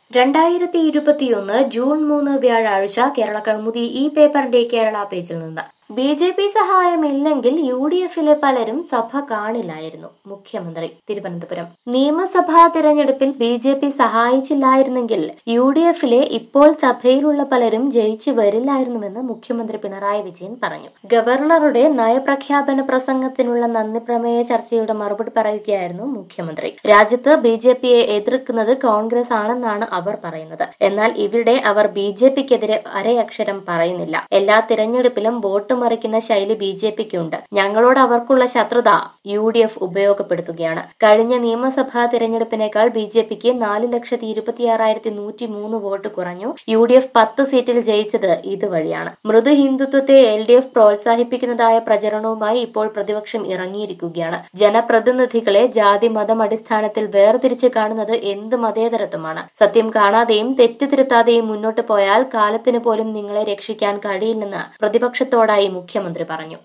രണ്ടായിരത്തി ഇരുപത്തിയൊന്ന് ജൂൺ മൂന്ന് വ്യാഴാഴ്ച കേരള കൗമുദി ഈ പേപ്പറിന്റെ കേരള പേജിൽ നിന്ന് ബി ജെ പി സഹായമില്ലെങ്കിൽ യു ഡി എഫിലെ പലരും സഭ കാണില്ലായിരുന്നു മുഖ്യമന്ത്രി തിരുവനന്തപുരം നിയമസഭാ തിരഞ്ഞെടുപ്പിൽ ബി ജെ പി സഹായിച്ചില്ലായിരുന്നെങ്കിൽ യു ഡി എഫിലെ ഇപ്പോൾ സഭയിലുള്ള പലരും ജയിച്ചു വരില്ലായിരുന്നുവെന്ന് മുഖ്യമന്ത്രി പിണറായി വിജയൻ പറഞ്ഞു ഗവർണറുടെ നയപ്രഖ്യാപന പ്രസംഗത്തിനുള്ള നന്ദി പ്രമേയ ചർച്ചയുടെ മറുപടി പറയുകയായിരുന്നു മുഖ്യമന്ത്രി രാജ്യത്ത് ബി ജെ പിയെ എതിർക്കുന്നത് കോൺഗ്രസ് ആണെന്നാണ് അവർ പറയുന്നത് എന്നാൽ ഇവിടെ അവർ ബി ജെ പിക്കെതിരെ അരയക്ഷരം പറയുന്നില്ല എല്ലാ തിരഞ്ഞെടുപ്പിലും വോട്ട് മറിക്കുന്ന ശൈലി ബി ജെ പിക്കുണ്ട് ഞങ്ങളോട് അവർക്കുള്ള ശത്രുത യു ഡി എഫ് ഉപയോഗപ്പെടുത്തുകയാണ് കഴിഞ്ഞ നിയമസഭാ തിരഞ്ഞെടുപ്പിനേക്കാൾ ബി ജെ പിക്ക് നാല് ലക്ഷത്തി ഇരുപത്തിയാറായിരത്തി നൂറ്റി മൂന്ന് വോട്ട് കുറഞ്ഞു യു ഡി എഫ് പത്ത് സീറ്റിൽ ജയിച്ചത് ഇതുവഴിയാണ് മൃദു ഹിന്ദുത്വത്തെ എൽ ഡി എഫ് പ്രോത്സാഹിപ്പിക്കുന്നതായ പ്രചരണവുമായി ഇപ്പോൾ പ്രതിപക്ഷം ഇറങ്ങിയിരിക്കുകയാണ് ജനപ്രതിനിധികളെ ജാതി മതം അടിസ്ഥാനത്തിൽ വേർതിരിച്ച് കാണുന്നത് എന്ത് മതേതരത്വമാണ് സത്യം കാണാതെയും തെറ്റുതിരുത്താതെയും മുന്നോട്ട് പോയാൽ കാലത്തിന് പോലും നിങ്ങളെ രക്ഷിക്കാൻ കഴിയില്ലെന്ന് പ്രതിപക്ഷത്തോടായി മുഖ്യമന്ത്രി പറഞ്ഞു